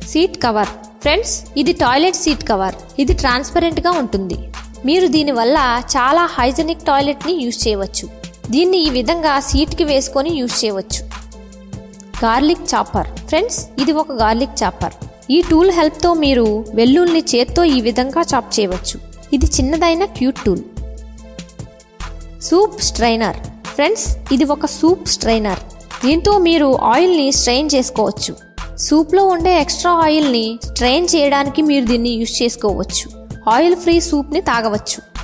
seat cover friends ఇది toilet seat cover ఇది transparent గా ఉంటుంది మీరు దీనివల్ల చాలా హైజెనిక్ టాయిలెట్ ని యూజ్ చేయవచ్చు దీన్ని ఈ విధంగా సీట్ కి వేసుకొని యూజ్ చేయవచ్చు గార్లిక్ చాపర్ ఫ్రెండ్స్ ఇది ఒక గార్లిక్ చాపర్ ఈ టూల్ హెల్ప్ తో మీరు వెల్లుల్ని చేత్తో ఈ విధంగా చాప్ చేయవచ్చు ఇది చిన్నదైన cute tool soup strainer friends ఇది ఒక సూప్ స్ట్రైనర్ దీంతో మీరు ఆయిల్ని స్ట్రెయిన్ చేసుకోవచ్చు సూప్లో ఉండే ఎక్స్ట్రా ఆయిల్ని స్ట్రెయిన్ చేయడానికి మీరు దీన్ని యూజ్ చేసుకోవచ్చు ఆయిల్ ఫ్రీ సూప్ని తాగవచ్చు